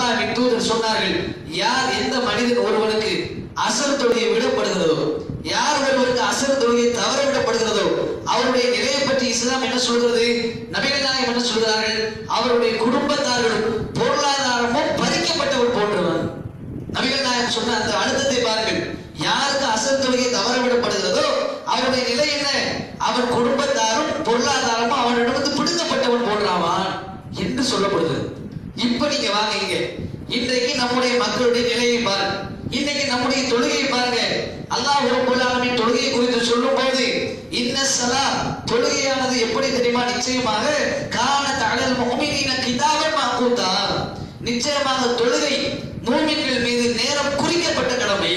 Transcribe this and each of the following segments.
அல்லாஹ்வின் தூதர் சொன்னார்கள் யார் எந்த மனிதன் ஒருவனுக்கு அசர் தொழுகை விடப்படுகிறதோ யார் ஒருவருக்கு அசர் தொழுகை தவற விடப்படுகிறதோ அவருடைய நிலையை பற்றி இஸ்லாம் என்ன சொல்கிறது நபிகள் நாயகம் என்ன சொல்கிறார்கள் அவருடைய குடும்பத்தார்களும் பொருளாதாரமும் பறிக்கப்பட்டவர் போன்றவர் நபிகள் நாயகம் சொன்ன அந்த அழுத்தத்தை பாருங்கள் யாருக்கு அசர் தொழுகை தவற விடப்படுகிறதோ அவருடைய நிலை என்ன அவன் குடும்பத்தாரும் பொருளாதாரமும் அவனிடமிருந்து பிடுங்கப்பட்டவன் போன்றாவான் என்று சொல்லப்படுகிறது இப்ப நீங்க வாங்க இங்க இன்றைக்கு நம்முடைய மக்களுடைய நிலையை பாருங்க இன்னைக்கு நம்முடைய தொழுகையை பாருங்க அல்லாஹ் ரப்பல் ஆலமீன் தொழுகை குறித்து சொல்லும் போது இன்ன ஸலா தொழுகையானது எப்படி தெரியுமா நிச்சயமாக கான தஅலல் முஃமினீன கிதாபன் மஅகூதா நிச்சயமாக தொழுகை மூமின்கள் மீது நேரம் குறிக்கப்பட்ட கடமை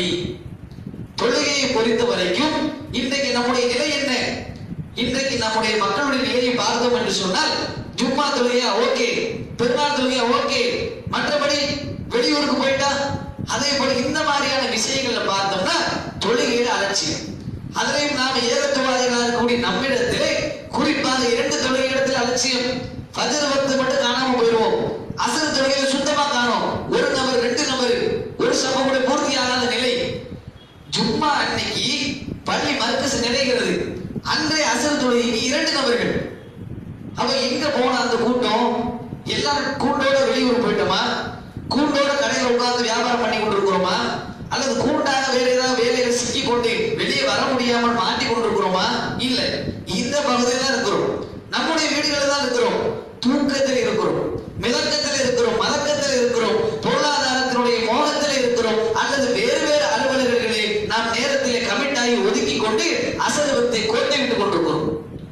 தொழுகையை பொறுத்த வரைக்கும் இன்றைக்கு நம்முடைய நிலை என்ன இன்றைக்கு நம்முடைய மக்களுடைய நிலையை பார்த்தோம் என்று சொன்னால் ஜும்மா தொழுகையா ஓகே பெருநாள் தொழுகையா ஓகே மற்றபடி வெளியூருக்கு போயிட்டா அதே போல இந்த மாதிரியான விஷயங்கள்ல பார்த்தோம்னா தொழுகையில அலட்சியம் அதிலையும் நாம ஏகத்துவாதிகளாக இருக்கக்கூடிய நம்மிடத்திலே குறிப்பாக இரண்டு தொழுகை இடத்தில் அலட்சியம் ஃபஜர் வக்து மட்டும் காணாம போயிடுவோம் அசர் தொழுகையில சுத்தமா காணோம் ஒரு நபர் ரெண்டு நபர் ஒரு சபை கூட பூர்த்தி ஆகாத நிலை ஜும்மா அன்னைக்கு பள்ளி மர்க்கஸ் நிறைகிறது அன்றைய அசர் தொழுகைக்கு இரண்டு நபர்கள் அப்ப எங்க போன அந்த கூட்டம் எல்லாரும் கூண்டோட வெளியூர் போயிட்டோமா கூண்டோட கடையில உட்கார்ந்து வியாபாரம் பண்ணி கொண்டிருக்கிறோமா அல்லது கூண்டாக வேற ஏதாவது வேலையில சிக்கி கொண்டு வெளியே வர முடியாமல் மாட்டி கொண்டிருக்கிறோமா இல்ல இந்த பகுதியில தான் இருக்கிறோம் நம்முடைய வீடுகளில் தான் இருக்கிறோம் தூக்கத்தில் இருக்கிறோம் மிதக்கத்தில் இருக்கிறோம் மதக்கத்தில் இருக்கிறோம் பொருளாதாரத்தினுடைய மோகத்தில் இருக்கிறோம் அல்லது வேறு வேறு அலுவலகர்களே நாம் நேரத்திலே கமிட் ஆகி ஒதுக்கி கொண்டு அசர்வத்தை கோட்டை விட்டுக் கொண்டிருக்கிறோம்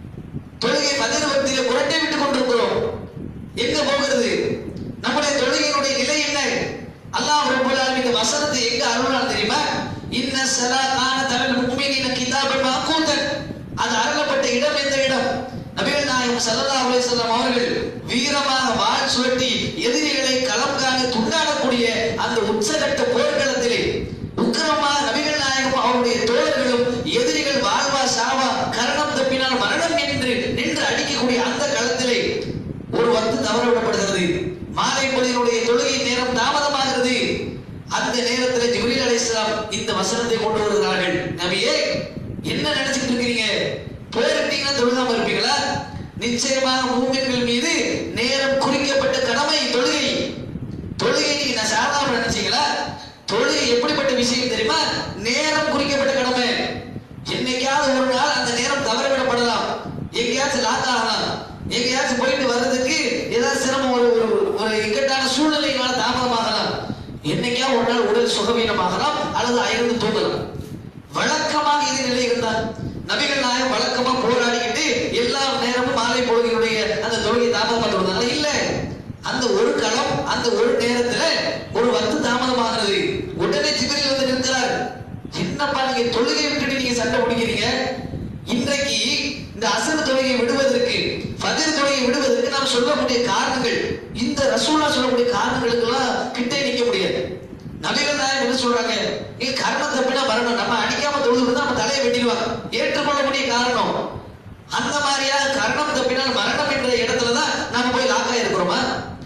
தொழுகை பதினவத்திலே புரட்டை விட்டுக் கொண்டிருக்கிறோம் எங்க போகிறது நம்முடைய தொழுகையினுடைய நிலை என்ன அல்லாஹ் ரப்பல் ஆலமீன் இந்த வசனத்தை எங்க அருளால் தெரியுமா இன்ன ஸலா கான தலல் முஃமினீன கிதாபன் மஅகூதன் அது அருளப்பட்ட இடம் எந்த இடம் நபிகள் நாயகம் ஸல்லல்லாஹு அலைஹி வஸல்லம் அவர்கள் வீரமாக வாள் சுழட்டி எதிரிகளை களம் காண துண்டாடக்கூடிய அந்த உச்சகட்ட போர்க்களத்திலே உக்கிரமாக நபிகள் நாயகம் அவருடைய தோழர்களும் எதிரிகள் வாழ்வா சாவா கரணம் தப்பினால் மரணம் என்று நின்று அடிக்கக்கூடிய அந்த களத்திலே ஒரு வந்து தவற விடப்படுகிறது மாலை பொழுதினுடைய தொழுகை நேரம் தாமதமாகிறது அந்த நேரத்தில் ஜிப்ரீல் அலைஹிஸ்ஸலாம் இந்த வசனத்தை கொண்டு வருகிறார்கள் நபியே என்ன நினைச்சிட்டு இருக்கிறீங்க போயிட்டீங்கன்னா தொழுகாம இருப்பீங்களா நிச்சயமாக மூமின்கள் மீது நேரம் குறிக்கப்பட்ட கடமை தொழுகை தொழுகை நீங்க நான் சாதாரண நினைச்சீங்களா தொழுகை எப்படிப்பட்ட விஷயம் தெரியுமா நேரம் குறிக்கப்பட்ட கடமை என்னைக்காவது ஒரு நாள் அந்த நேரம் தவற விடப்படலாம் எங்கேயாச்சும் லாக் ஆகலாம் எங்கேயாச்சும் போயிட்டு வர்றதுக்கு ஏதாவது சிரமம் ஒரு ஒரு ஒரு இக்கட்டான சூழ்நிலையினால தாமதமாகலாம் என்னைக்கா ஒரு நாள் உடல் சுகவீனமாகலாம் அல்லது அயர்ந்து தூங்கலாம் வழக்கமாக இது நிலை இருந்தால் நபிகள் நாயகம் வழக்கமா போராடிக்கிட்டு எல்லா நேரமும் மாலை பொழுதினுடைய அந்த தொழுகை தாமதமாக வருவதால இல்ல அந்த ஒரு களம் அந்த ஒரு நேரத்துல ஒரு வந்து தாமதமாகிறது உடனே ஜிபிரில் வந்து நிற்கிறார் என்னப்பா நீங்க தொழுகை விட்டுட்டு நீங்க சண்டை பிடிக்கிறீங்க இன்றைக்கு இந்த அசர் தொழுகையை விடுவதற்கு ஃபஜர் தொழுகையை விடுவதற்கு நாம் சொல்லக்கூடிய காரணங்கள் இந்த ரசூலா சொல்லக்கூடிய காரணங்களுக்கெல்லாம் கிட்டே நிக்க முடியாது நபிகள் நாயகம் என்ன சொல்றாங்க இங்க கர்மம் தப்பினா மரணம் நம்ம அடிக்காம தொழுது நம்ம தலையை வெட்டிடுவாங்க ஏற்றுக்கொள்ளக்கூடிய காரணம் அந்த மாதிரியா கர்ணம் தப்பினால் மரணம் என்ற இடத்துல தான் நாம போய் லாக் ஆயிருக்கிறோமா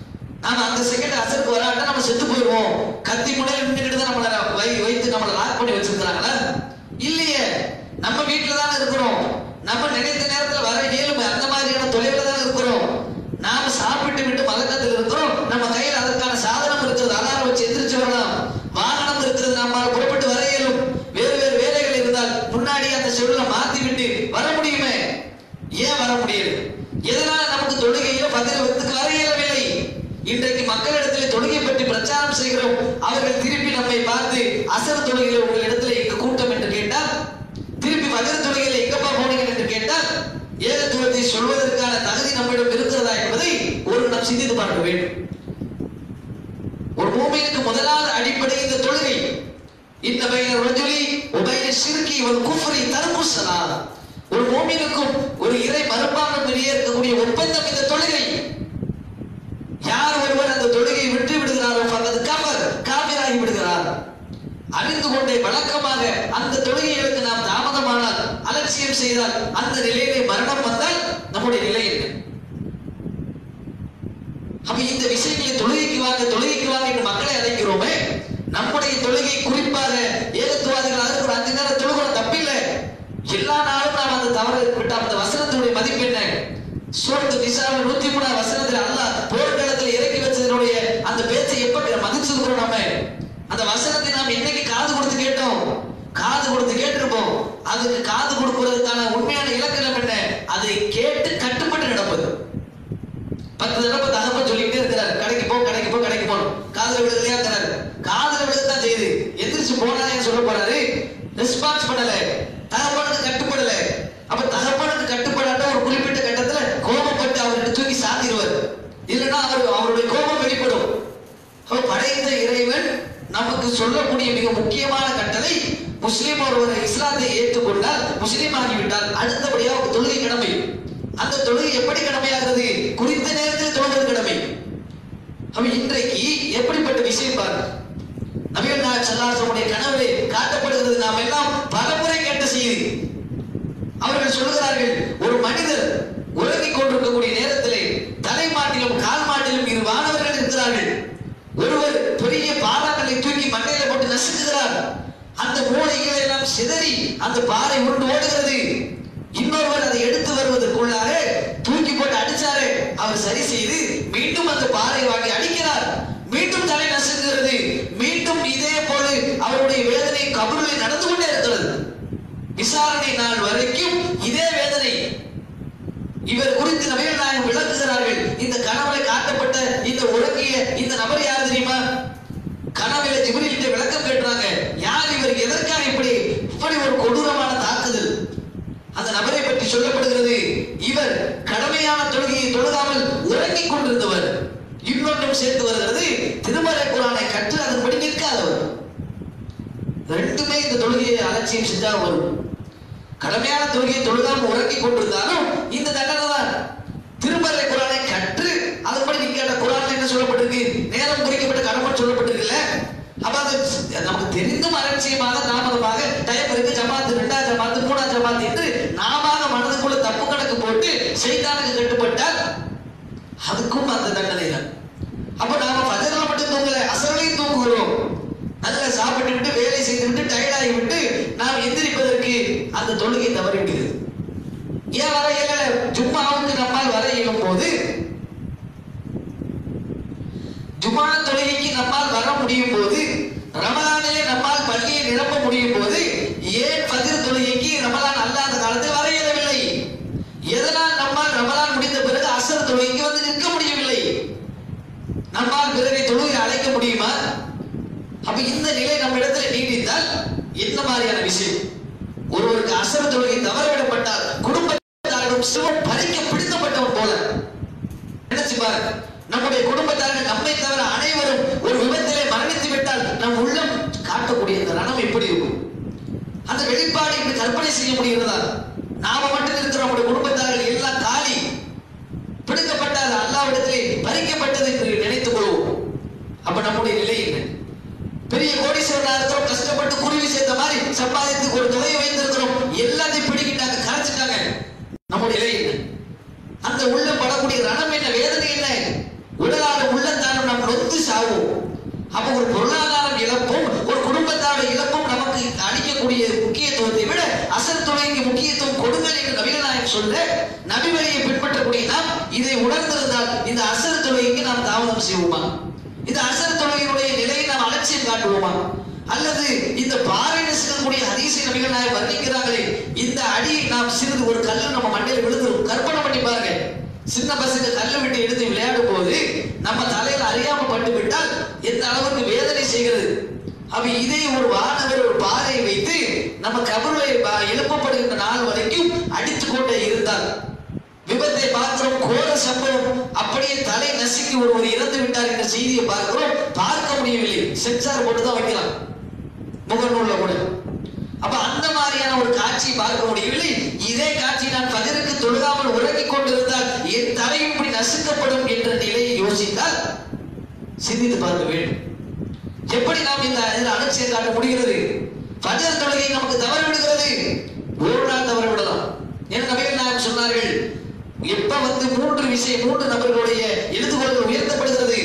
நாம அந்த செகண்ட் அசருக்கு வராட்டா நம்ம செத்து போயிடுவோம் கத்தி முனையில் நின்றுட்டு தான் நம்மளை வை வைத்து நம்மளை லாக் பண்ணி வச்சிருக்கிறாங்களா இல்லையே நம்ம வீட்டுல தானே இருக்கிறோம் நம்ம நினைத்த நேரத்துல வர இயலுமை அந்த மாதிரியான தொலைவில் தான் இருக்கிறோம் நாம சாப்பிட்டு விட்டு மதக்கத்தில் இருக்கிறோம் நம்ம கையில் அதற்கான சாதனம் இருக்கிறது அலாரம் வச்சு எந்திரிச்சு வரலாம் வாகனம் இருக்கிறது நம்மால் புறப்பட்டு வர இயலும் வேறு வேறு வேலைகள் இருந்தால் முன்னாடி அந்த செல்ல மாத்தி விட்டு வர முடியுமே ஏன் வர முடியல எதனால நமக்கு தொழுகையில பதில் வந்து வர இயலவில்லை இன்றைக்கு மக்களிடத்தில் தொழுகை பற்றி பிரச்சாரம் செய்கிறோம் அவர்கள் திருப்பி நம்மை பார்த்து அசர் தொழுகையில உங்கள் இடத்துல எங்க கூட்டம் என்று கேட்டால் திருப்பி பதில் தொழுகையில எங்கப்பா போனீங்க என்று கேட்டால் ஏகத்துவத்தை சொல்வதற்கான தகுதி நம்மிடம் இருக்கிறதா என்பதை ஒரு நாம் சிந்தித்து பார்க்க வேண்டும் ஒரு மூமினுக்கு முதலாவது அடிப்படை இந்த தொழுகை இந்த பையன ரஜுலி உபைன சிறுக்கி ஒரு குஃப்ரி தர்முசலா ஒரு மூமினுக்கும் ஒரு இறை மறுபானம் வெளியே இருக்கக்கூடிய ஒப்பந்தம் இந்த தொழுகை யார் ஒருவர் அந்த தொழுகையை விட்டு விடுகிறாரோ அல்லது கபர் காபிராகி விடுகிறார் அறிந்து கொண்டே வழக்கமாக அந்த தொழுகைகளுக்கு நாம் தாமதமானால் அலட்சியம் செய்தால் அந்த நிலையிலே மரணம் வந்தால் நம்முடைய நிலை என்ன அப்ப இந்த விஷயங்களை தொழுகைக்கு வாங்க தொழுகைக்கு வாங்க என்று மக்களை அழைக்கிறோமே நம்முடைய தொழுகை குறிப்பாக ஏகத்துவாதிகள் அதற்கு ஒரு அஞ்சு நேரம் தொழுகிறோம் தப்பில்லை எல்லா நாளும் நாம் அந்த தவறு விட்ட அந்த வசனத்தினுடைய மதிப்பு என்ன சூரத்து நிசாவில் நூத்தி மூணாவது வசனத்தில் அல்லாஹ் போர்க்களத்தில் இறக்கி வச்சதனுடைய அந்த பேச்சை எப்படி மதிச்சிருக்கிறோம் நம்ம அந்த வசனத்தை நாம் என்னைக்கு காது கொடுத்து கேட்டோம் காது கொடுத்து கேட்டிருப்போம் அதுக்கு காது கொடுப்பதற்கான உண்மையான இலக்கணம் என்ன அதை கேட்டு கட்டுப்பட்டு நடப்பது பத்து தடவை தகப்ப சொல்லிக்கிட்டே இருக்கிறார் கடைக்கு போ கடைக்கு போ கடைக்கு போகணும் காதுல விழுகலையாங்கிறாரு காதுல விழுகத்தான் செய்யுது எந்திரிச்சு போனாலே சொல்ல போறாரு ரெஸ்பான்ஸ் பண்ணல தகப்பனுக்கு கட்டுப்படல அப்ப தகப்பனுக்கு கட்டுப்படாட்ட ஒரு குறிப்பிட்ட கட்டத்துல கோபப்பட்டு அவர்கிட்ட தூக்கி சாத்திடுவார் இல்லைன்னா அவர் அவருடைய கோபம் வெளிப்படும் அப்ப படைத்த இறைவன் நமக்கு சொல்லக்கூடிய மிக முக்கியமான கட்டளை முஸ்லிம் ஒருவர் இஸ்லாத்தை ஏற்றுக்கொண்டால் முஸ்லிம் ஆகிவிட்டால் அடுத்தபடியாக ஒரு தொழுகை கடமை அந்த தொழுகை எப்படி கடமையாகிறது குறித்த நேரத்தில் தொழுவது கடமை அப்ப இன்றைக்கு எப்படிப்பட்ட விஷயம் பாருங்க நபிகள் நாயகம் ஸல்லல்லாஹு கனவிலே காட்டப்படுகிறது நாம் எல்லாம் பலமுறை கேட்ட செய்தி அவர்கள் சொல்கிறார்கள் ஒரு மனிதர் உறங்கிக் கொண்டிருக்கக்கூடிய நேரத்திலே தலைமாட்டிலும் கால் மாட்டிலும் இரு வானவர்கள் இருக்கிறார்கள் ஒருவர் பெரிய பாறாங்களை தூக்கி மண்டையில போட்டு நசுக்குகிறார் அந்த மூளைகளை எல்லாம் சிதறி அந்த பாறை உருண்டு ஓடுகிறது இன்னொருவர் அதை எடுத்து வருவதற்குள்ளாக தூக்கி போட்டு அடிச்சாரு அவர் சரி செய்து மீண்டும் அந்த பாறை வாங்கி அடிக்கிறார் மீண்டும் தலை நசுங்குகிறது மீண்டும் இதே போல அவருடைய வேதனை கபருளில் நடந்து கொண்டே இருக்கிறது விசாரணை நாள் வரைக்கும் இதே வேதனை இவர் குறித்து நபிகள் நாயகம் விளக்குகிறார்கள் இந்த கனவுல காட்டப்பட்ட இந்த உறங்கிய இந்த நபர் யார் தெரியுமா கனவில ஜிப்ரீல்கிட்ட விளக்கம் கேட்டுறாங்க யார் இவர் எதற்காக இப்படி இப்படி ஒரு கொடூரமான தாக்குதல் அந்த நபரை பற்றி சொல்லப்படுகிறது இவர் கடமையான தொழுகையை தொழுகாமல் உறங்கிக் கொண்டிருந்தவர் இன்னொன்றும் சேர்த்து வருகிறது திருமறை குரானை கற்று அதன்படி நிற்காதவர் ரெண்டுமே இந்த தொழுகையை அலட்சியம் செஞ்சா வரும் கடமையான தொழுகையை தொழுகாம உறங்கிக் கொண்டிருந்தாலும் இந்த தண்டனை தான் திருமறை குரானை கற்று அதன்படி நிற்காத குரான்ல என்ன சொல்லப்பட்டிருக்கு நேரம் குறிக்கப்பட்ட கடமை சொல்லப்பட்டிருக்குல்ல அப்ப அது நமக்கு தெரிந்தும் அலட்சியமாக தாமதமாக டைம் இருக்கு ஜமாத்து ரெண்டாவது ஜமாத்து மூணாவது ஜமாத்து என்று நாம மனதுக்குள்ள தப்பு கணக்கு போட்டு செய்தானுக்கு கட்டுப்பட்டால் அதுக்கும் அந்த தண்டனை தான் அப்ப நாம பஜர்ல மட்டும் தூங்கல அசலையும் தூங்குகிறோம் நல்லா சாப்பிட்டு விட்டு வேலை செய்து விட்டு டயர்டாகி விட்டு நாம் எந்திரிப்பதற்கு அந்த தொழுகை தவறி விடுகிறது ஏன் வர இயல ஜும்மாவுக்கு நம்மால் வர இயலும் போது ஜும்மா தொழுகைக்கு நம்மால் வர முடியும் போது ரமலானிலே நம்மால் பள்ளியை நிரப்ப முடியும் போது ஏன் பதிர் தொழுகைக்கு ரமலான் அல்லாத காலத்தில் வர இயலவில்லை எதனால் நம்மால் ரமலான் முடிந்த பிறகு அசர் தொழுகைக்கு வந்து நிற்க முடியவில்லை நம்மால் பிறரை தொழுகை அழைக்க முடியுமா அப்ப இந்த நிலை நம்ம இடத்துல நீடித்தால் என்ன மாதிரியான விஷயம் ஒருவருக்கு அசர் தொழுகை தவறவிடப்பட்டால் குடும்பத்தாரிடம் சிவம் பறிக்க பிடித்தப்பட்டவன் போல நினைச்சு பாருங்க நம்முடைய குடும்பத்தார்கள் நம்மை தவிர அனைவரும் ஒரு விபத்திலே மரணித்து விட்டால் நம் உள்ளம் காட்டக்கூடிய அந்த ரணம் எப்படி இருக்கும் அந்த வெளிப்பாடு இப்படி கற்பனை செய்ய முடிகிறதா நாம மட்டும் இருக்கிற நம்முடைய குடும்பத்தார்கள் எல்லாம் காலி பிடிக்கப்பட்டால் அல்லாவிடத்திலே பறிக்கப்பட்டது என்று நினைத்துக் கொள்வோம் அப்ப நம்முடைய நிலை என்ன பெரிய கோடீஸ்வரனா இருக்கிறோம் கஷ்டப்பட்டு குருவி சேர்த்த மாதிரி சம்பாதித்து ஒரு தொகையை வைத்திருக்கிறோம் எல்லாத்தையும் பிடிக்கிட்டாங்க கரைச்சிட்டாங்க நம்முடைய நிலை என்ன அந்த உள்ள படக்கூடிய ரணம் என்ன வேதனை என்ன உடலான உள்ளத்தாலும் நாம் நொந்து சாவோம் அப்ப ஒரு பொருளாதாரம் இழப்பும் ஒரு குடும்பத்தாரோட இழப்பும் நமக்கு அளிக்கக்கூடிய முக்கியத்துவத்தை விட அசல் துணைக்கு முக்கியத்துவம் கொடுங்கள் என்று நபிகள் நாயகம் சொல்ல நபி வழியை பின்பற்றக்கூடிய நாம் இதை உணர்ந்திருந்தால் இந்த அசல் தொழுகைக்கு நாம் தாமதம் செய்வோமா இந்த அசல் தொழுகையினுடைய நிலையை நாம் அலட்சியம் காட்டுவோமா அல்லது இந்த பாறை நசுக்கக்கூடிய ஹதீஸை நபிகள் நாயகம் வர்ணிக்கிறாங்களே இந்த அடியை நாம் சிறிது ஒரு கல்லு நம்ம மண்டையில விழுந்து கற்பனை பண்ணி பாருங்க சின்ன பசங்க கல்லு விட்டு எடுத்து விளையாடும் போது நம்ம தலையில அறியாம பட்டு விட்டால் எந்த அளவுக்கு வேதனை செய்கிறது அப்ப இதை ஒரு வானவர் ஒரு பாறையை வைத்து நம்ம கபருளை எழுப்பப்படுகின்ற நாள் வரைக்கும் அடித்துக் கொண்டே இருந்தால் விபத்தை பார்க்கிறோம் கோர சம்பவம் அப்படியே தலை நசுக்கி ஒருவர் இறந்து விட்டார் என்ற செய்தியை பார்க்கிறோம் பார்க்க முடியவில்லை சென்சார் போட்டு தான் வைக்கலாம் முகநூல்ல கூட அப்ப அந்த மாதிரியான ஒரு காட்சி பார்க்க முடியவில்லை இதே காட்சி நான் பகருக்கு தொழுகாமல் உறங்கிக் கொண்டிருந்தால் என் தலையும் இப்படி நசுக்கப்படும் என்ற நிலையை யோசித்தால் சிந்தித்து பார்க்க வேண்டும் எப்படி நாம் இந்த இதில் அலட்சியம் காட்ட முடிகிறது பஜர் தொழுகை நமக்கு தவறு விடுகிறது ஒரு நாள் தவறு விடலாம் என நபிகள் நாயகம் சொன்னார்கள் எப்ப வந்து மூன்று விஷயம் மூன்று நபர்களுடைய எழுதுகோள்கள் உயர்த்தப்படுகிறது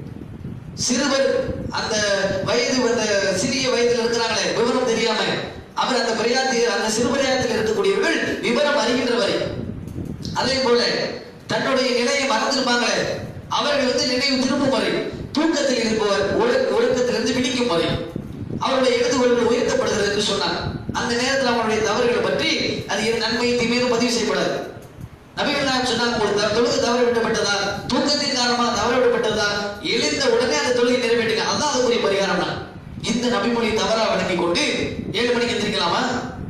சிறுவர் அந்த வயது அந்த சிறிய வயதில் இருக்கிறாங்களே விவரம் தெரியாம அவர் அந்த பிரயாத்தி அந்த சிறுபிரயாத்தில் இருக்கக்கூடியவர்கள் விவரம் அறிகின்ற வரை அதே போல தன்னுடைய நிலையை மறந்திருப்பாங்களே அவர்கள் வந்து நினைவு திரும்பும் வரை தூக்கத்தில் இருப்பவர் உற- உறக்கத்திலிருந்து விழிக்கும் வரை அவருடைய எழுதுகோள்கள் உயர்த்தப்படுகிறது என்று சொன்னார் அந்த நேரத்தில் அவருடைய தவறுகளை பற்றி அது என் நன்மையை தீமையும் பதிவு செய்யப்படாது நபிகள் நாயகம் சொன்னாங்க ஒரு த- தொழுகை தவற விட்டப்பட்டதா தூக்கத்தின் காரணமாக தவற விட்டப்பட்டதா எழுந்த உடனே அந்த தொழுகை நிறைவேற்றுங்க அதான் அதுக்குரிய பரிகாரம் தான் இந்த நபிமொழி தவறா வழங்கி கொண்டு ஏழு மணிக்கு எந்திரிக்கலாமா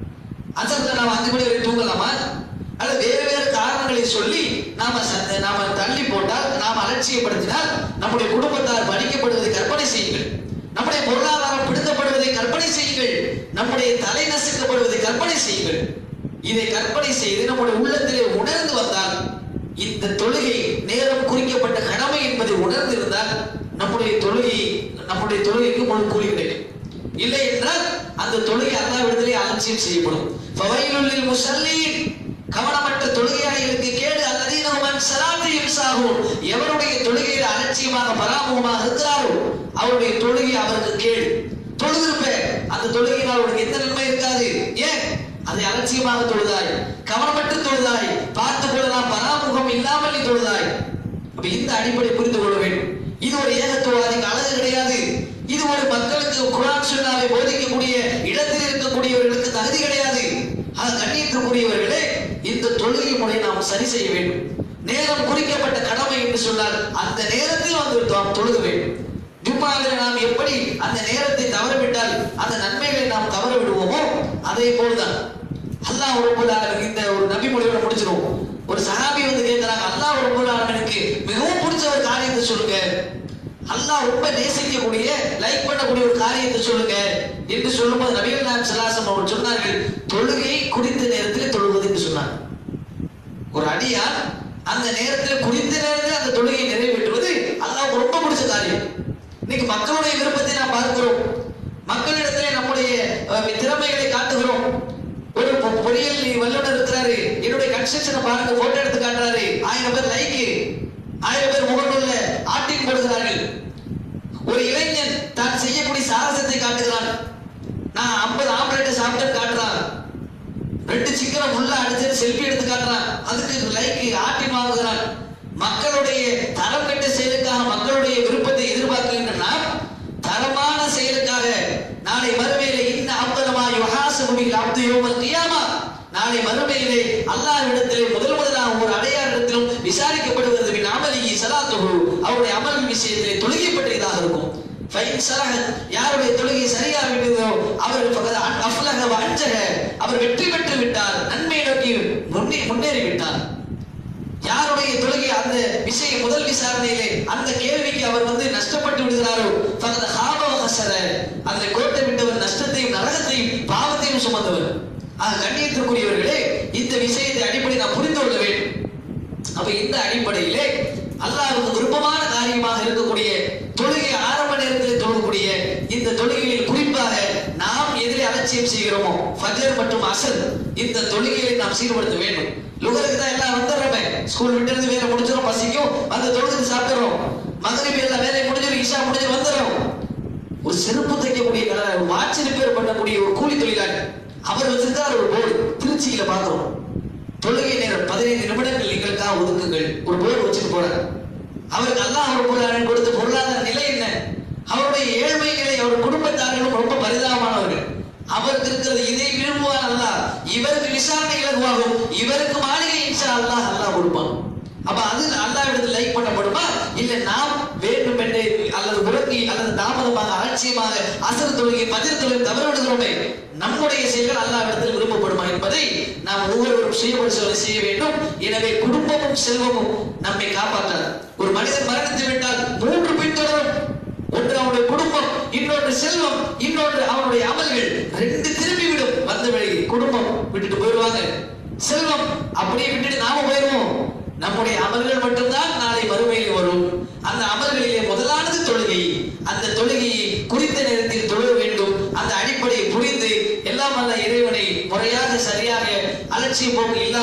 அசத்துல நாம அஞ்சு மணி வரை தூங்கலாமா அல்லது வேறு வேறு காரணங்களை சொல்லி நாம ச- நாம தள்ளி போட்டால் நாம அலட்சியப்படுத்தினால் நம்முடைய குடும்பத்தார் படிக்கப்படுவதை கற்பனை செய்யுங்கள் நம்முடைய பொருளாதாரம் பிடுங்கப்படுவதை கற்பனை செய்யுங்கள் நம்முடைய தலை நசுக்கப்படுவதை கற்பனை செய்யுங்கள் இதை கற்பனை செய்து நம்முடைய உள்ளத்திலே உணர்ந்து வந்தால் இந்த தொழுகை நேரம் குறிக்கப்பட்ட கடமை என்பதை உணர்ந்து இருந்தால் நம்முடைய தொழுகை நம்முடைய தொழுகைக்கு முழு கூலி கிடைக்கும் இல்லை என்றால் அந்த தொழுகை அல்லாவிடத்திலே அலட்சியம் செய்யப்படும் ஃபவைலுல் முஸல்லீன் கவனமற்ற தொழுகையாளிகளுக்கு கேடு அல்லதீனஹும் சலாத்தையும் சாகும் எவருடைய தொழுகையில் அலட்சியமாக பராமுகமாக இருக்கிறாரோ அவருடைய தொழுகை அவருக்கு கேடு தொழுதிருப்ப அந்த தொழுகையினால் அவருக்கு எந்த நன்மை இருக்காது ஏன் அதை அலட்சியமாக தொழுதாய் கவனமற்று தொழுதாய் பார்த்து கொள்ளலாம் பராமுகம் இல்லாமல் நீ தொழுதாய் அப்ப இந்த அடிப்படை புரிந்து கொள்ள வேண்டும் இது ஒரு ஏகத்துவாதிக்கு அழகு கிடையாது இது ஒரு மக்களுக்கு குரான் சுன்னாவை போதிக்கக்கூடிய இடத்தில் இருக்கக்கூடியவர்களுக்கு தகுதி கிடையாது அது கண்ணியத்திற்குரியவர்களே இந்த தொழுகை முறை நாம் சரி செய்ய வேண்டும் நேரம் குறிக்கப்பட்ட கடமை என்று சொன்னால் அந்த நேரத்தில் வந்து நாம் தொழுக வேண்டும் ஜும்மாவில் நாம் எப்படி அந்த நேரத்தை தவறவிட்டால் அந்த நன்மைகளை நாம் தவற விடுவோமோ அதே போல்தான் அல்லாஹ் ரப்பல் ஆலமீன் இந்த ஒரு நபி மொழியோட முடிச்சிரும் ஒரு சஹாபி வந்து கேட்கிறாங்க அல்லாஹ் ரப்பல் ஆலமீனுக்கு மிகவும் பிடிச்ச ஒரு காரியத்தை சொல்லுங்க அல்லாஹ் ரொம்ப நேசிக்கக்கூடிய லைக் பண்ணக்கூடிய ஒரு காரியத்தை சொல்லுங்க என்று சொல்லும்போது நபிகள் நாயகம் ஸல்லல்லாஹு அவர்கள் சொன்னார்கள் தொழுகை குறித்த நேரத்தில் தொழுவது என்று சொன்னார் ஒரு அடியார் அந்த நேரத்தில் குறித்த நேரத்தில் அந்த தொழுகையை நிறைவேற்றுவது அல்லாஹ் ரொம்ப பிடிச்ச காரியம் இன்னைக்கு மக்களுடைய விருப்பத்தை நாம் பார்க்கிறோம் மக்களிடத்திலே நம்முடைய அஹ், திறமைகளை காட்டுகிறோம் ஒரு பொ- பொறியியல் வல்லுநர் இருக்கிறாரு என்னுடைய கன்ஸ்ட்ரக்ஷனை பாருங்க போட்டோ எடுத்து காட்டுறாரு ஆயிரம் பேர் லைக்கு ஆயிரம் பேர் முகநூல்ல ஆட்டிங் போடுகிறார்கள் ஒரு இளைஞன் தான் செய்யக்கூடிய சாகசத்தை காட்டுகிறான் நான் 50 ஆம்லெட்டை சாப்பிட்டு காட்டுறான் ரெண்டு சிக்கனை உள்ள அடிச்சு செல்ஃபி எடுத்து காட்டுறான் அதுக்கு லைக் ஆட்டி வாங்குகிறான் மக்களுடைய தரம் கெட்ட செயலுக்காக மக்களுடைய விருப்பத்தை எதிர்பார்க்கின்ற நாம் தரமான செயலுக்காக நாளை மறுமையிலே இன்ன அப்தலமா யுஹாசபு பில் அப்து யௌமல் கியாமா நாளை மறுமையிலே அல்லாஹ்விடத்திலே முதல் முதலாக ஒரு அடையாளத்திலும் விசாரிக்கப்படுகிறது பின் அமலிஹி ஸலாத்துஹு அவருடைய அமல் விஷயத்திலே தொழுகை பற்றியதாக இருக்கும் ஃபைன் சரஹத் யாருடைய தொழுகை சரியாக விட்டதோ அவர் ஃபகத் அன் அஃப்லஹ வ அன்ஜஹ அவர் வெற்றி பெற்று விட்டார் நன்மை நோக்கி முன்னே முன்னேறி விட்டார் யாருடைய தொழுகை அந்த விஷய முதல் விசாரணையிலே அந்த கேள்விக்கு அவர் வந்து நஷ்டப்பட்டு விடுகிறாரோ ஃபகத் ஹாப வ ஹஸர அதில் கோட்டை விட்டவர் நஷ்டத்தையும் நரகத்தையும் பாவத்தையும் சுமந்தவர் ஆக கண்ணியத்திற்குரியவர்களே இந்த விஷயத்தை அடிப்படை நாம் புரிந்து கொள்ள வேண்டும் அப்ப இந்த அடிப்படையிலே அல்லாஹ்வுக்கு விருப்பமான காரியமாக இருக்கக்கூடிய தொழுகை ஆரம்ப நேரத்தில் தொழக்கூடிய இந்த தொழுகையில் குறிப்பாக நாம் எதிலே அலட்சியம் செய்கிறோமோ ஃபஜர் மற்றும் அசர் இந்த தொழுகையை நாம் சீர்படுத்த வேண்டும் லுகருக்கு தான் எல்லாம் வந்துடுறோமே ஸ்கூல் விட்டு இருந்து வேலை முடிச்சிடும் பசிக்கும் வந்து தொழுது சாப்பிடுறோம் மகரிப் எல்லாம் வேலை முடிஞ்சிடும் இஷா முடிஞ்சு வந்துடும் ஒரு செருப்பு தைக்கக்கூடிய கடை ஒரு வாட்ச் ரிப்பேர் பண்ணக்கூடிய ஒரு கூலி தொழிலாளி அவர் வச்சிருக்கார் ஒரு போர்டு திருச்சியில பாக்குறோம் தொழுகை நேரம் பதினைந்து நிமிடங்கள் எங்களுக்காக ஒதுக்குங்கள் ஒரு போர்டு வச்சுட்டு போறார் அவருக்கு அல்லாஹ் ரப்பல் கொடுத்த பொருளாதார நிலை என்ன அவருடைய ஏழ்மை நிலை அவர் குடும்பத்தார்களும் ரொம்ப பரிதாபமானவர்கள் அவருக்கு இருக்கிறது இதை விரும்புவார் அல்லாஹ் இவருக்கு விசாரணை இலகுவாகும் இவருக்கு மாளிகை இன்ஷா அல்லாஹ் அல்லாஹ் கொடுப்பான் அப்ப அது அல்லாவிடத்தில் லைக் பண்ணப்படுமா இல்ல நாம் வேண்டும் என்று அல்லது உறங்கி அல்லது தாமதமாக அலட்சியமாக அசர் தொழுகை பஜர் தொழுகை தவறு விடுகிறோமே நம்முடைய செயல்கள் அல்லாவிடத்தில் விரும்பப்படுமா என்பதை நாம் ஒவ்வொருவரும் சுயபரிசோதனை செய்ய வேண்டும் எனவே குடும்பமும் செல்வமும் நம்மை காப்பாற்றாது ஒரு மனிதன் மரணித்து விட்டால் மூன்று பின்தொடரும் ஒன்று அவனுடைய குடும்பம் இன்னொன்று செல்வம் இன்னொன்று அவனுடைய அமல்கள் ரெண்டு திரும்பி விடும் வந்த வழி குடும்பம் விட்டுட்டு போயிடுவாங்க செல்வம் அப்படியே விட்டுட்டு நாம போயிடுவோம் நம்முடைய அமல்கள் மட்டும்தான் நாளை மறுமையில் வரும் அந்த அமல்களிலே முதலானது தொழுகை அந்த தொழுகையை குறித்த நேரத்தில் தொழுக வேண்டும் அந்த அடிப்படையை புரிந்து எல்லாம் அல்ல இறைவனை முறையாக சரியாக அலட்சிய போக்கு இல்லாமல்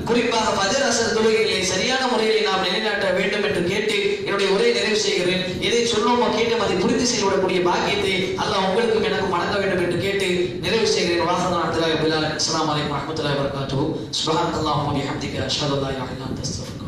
குறிப்பாக ஃபஜர் அசர் தொழுகைகளை சரியான முறையில் நாம் நிலைநாட்ட வேண்டும் என்று கேட்டு என்னுடைய உரையை நிறைவு செய்கிறேன் எதை சொன்னோமோ கேட்டு அதை புரிந்து செயல்படக்கூடிய பாக்கியத்தை அல்லாஹ் உங்களுக்கும் எனக்கும் வழங்க வேண்டும் என்று கேட்டு நிறைவு செய்கிறேன் வாசனா அப்துல்லாஹி பிலால் அஸ்ஸலாமு அலைக்கும் வரஹ்மத்துல்லாஹி வபரகாத்துஹு சுப்ஹானல்லாஹி வ பிஹம்திக அஷ்ஹது அல்லா இலாஹா இல்லா அன்த அஸ்தக்ஃபிருக்க